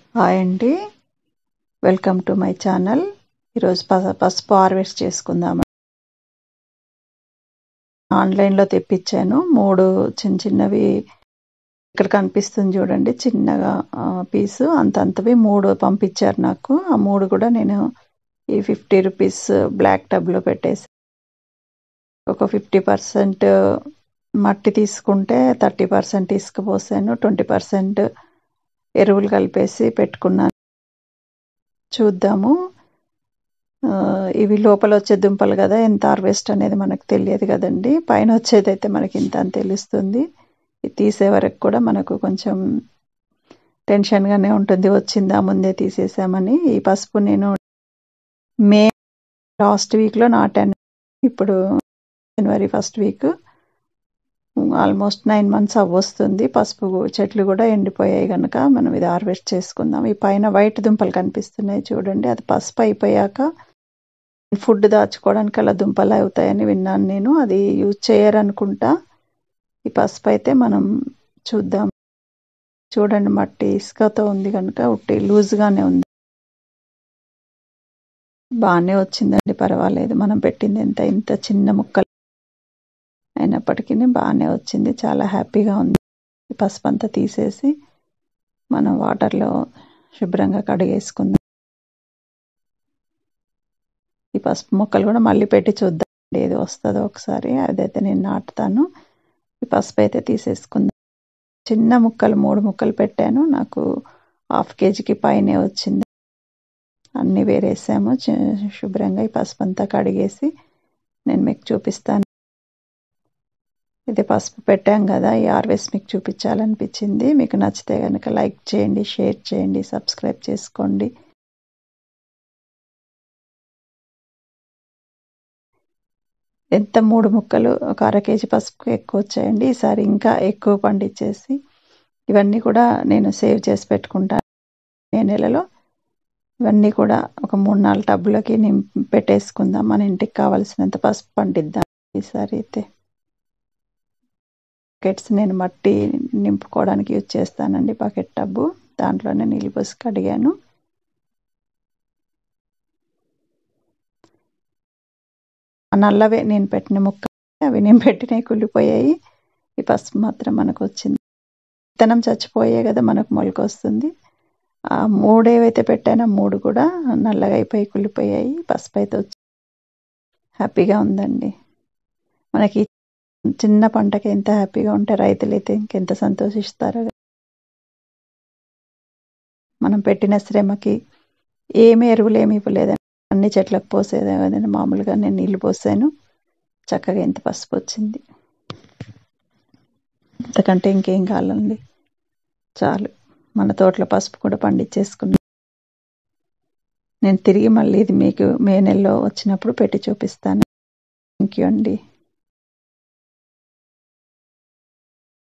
hi అండి welcome to my channel ఈరోజు ప పసుపు హార్వెస్ట్ చేసుకుందాం ఆన్లైన్లో తెప్పించాను మూడు చిన్న చిన్నవి ఇక్కడ కనిపిస్తుంది చూడండి చిన్నగా పీసు అంత అంతవి మూడు పంపించారు నాకు ఆ మూడు కూడా నేను ఈ ఫిఫ్టీ రూపీస్ బ్లాక్ టబ్లో పెట్టేసి ఒక ఫిఫ్టీ పర్సెంట్ మట్టి తీసుకుంటే థర్టీ పర్సెంట్ తీసుకుపోసాను ట్వంటీ పర్సెంట్ ఎరువులు కలిపేసి పెట్టుకున్నాను చూద్దాము ఇవి లోపల వచ్చే దుంపలు కదా ఎంత హార్వెస్ట్ అనేది మనకు తెలియదు కదండి పైన వచ్చేది అయితే మనకి ఇంత అని తెలుస్తుంది ఇది తీసే వరకు కూడా మనకు కొంచెం టెన్షన్గానే ఉంటుంది వచ్చిందా ముందే తీసేసామని ఈ పసుపు నేను మే లాస్ట్ వీక్లో నాటాను ఇప్పుడు జనవరి first week almost nine months అవ్వస్తుంది పసుపు చెట్లు కూడా ఎండిపోయాయి కనుక మనం ఇది హార్వెస్ట్ చేసుకుందాం ఈ పైన వైట్ దుంపలు కనిపిస్తున్నాయి చూడండి అది పసుపు అయిపోయాక ఫుడ్ దాచుకోవడానికి అలా దుంపలు అవుతాయని విన్నాను నేను అది యూజ్ చేయరనుకుంటా ఈ పసుపు అయితే మనం చూద్దాం చూడండి మట్టి ఇసుకతో ఉంది కనుక ఉట్టి లూజ్గానే ఉంది బాగానే వచ్చిందండి పర్వాలేదు మనం పెట్టింది ఎంత ఇంత చిన్న ముక్కలు అయినప్పటికీ బాగానే వచ్చింది చాలా హ్యాపీగా ఉంది పసుపు అంతా తీసేసి మనం వాటర్లో శుభ్రంగా కడిగేసుకుందాం ఈ పసుపు మొక్కలు కూడా మళ్ళీ పెట్టి చూద్దాం ఏది వస్తుందో ఒకసారి అదైతే నేను నాటుతాను ఈ పసుపు అయితే తీసేసుకుందాం చిన్న ముక్కలు మూడు ముక్కలు పెట్టాను నాకు హాఫ్ కేజీకి పైనే వచ్చింది అన్నీ వేరేసాము శుభ్రంగా ఈ పసుపు అంతా కడిగేసి నేను మీకు చూపిస్తాను ఇది పసుపు పెట్టాం కదా ఈ హార్వెస్ట్ మీకు చూపించాలనిపించింది మీకు నచ్చితే కనుక లైక్ చేయండి షేర్ చేయండి సబ్స్క్రైబ్ చేసుకోండి ఎంత మూడు ముక్కలు ఒక అర కేజీ పసుపు ఎక్కువ వచ్చాయండి ఈసారి ఇంకా ఎక్కువ పండించేసి ఇవన్నీ కూడా నేను సేవ్ చేసి పెట్టుకుంటాను మే నెలలో ఇవన్నీ కూడా ఒక మూడు నాలుగు టబ్బులకి నింపి పెట్టేసుకుందాం మన ఇంటికి కావాల్సినంత పసుపు పండిద్దాం ఈసారి అయితే బకెట్స్ నేను మట్టి నింపుకోవడానికి యూజ్ చేస్తానండి బకెట్ టబ్బు దాంట్లోనే నీళ్ళు పోసి కడిగాను నల్లవే నేను పెట్టిన ముక్క అవి నేను పెట్టినవి కుళ్ళిపోయాయి ఈ పసుపు మాత్రం మనకు వచ్చింది విత్తనం చచ్చిపోయాయి కదా మనకు మొలక వస్తుంది ఆ మూడు ఏవైతే పెట్టానో మూడు కూడా నల్లగా అయిపోయి కుళ్ళిపోయాయి పసుపు అయితే వచ్చి హ్యాపీగా ఉందండి మనకి చిన్న పంటకి ఎంత హ్యాపీగా ఉంటే రైతులు అయితే ఇంకెంత సంతోషిస్తారో మనం పెట్టిన శ్రమకి ఏమి ఎరువులు ఏమి ఇవ్వలేదండి అన్ని చెట్లకు పోసేదే కదండి మామూలుగా నేను నీళ్ళు పోసాను చక్కగా ఎంత పసుపు వచ్చింది అంతకంటే ఇంకేం కావాలండి చాలు మన తోటలో పసుపు కూడా పండించేసుకున్నాం నేను తిరిగి మళ్ళీ ఇది మీకు మే నెలలో వచ్చినప్పుడు పెట్టి చూపిస్తాను థ్యాంక్ యూ అండి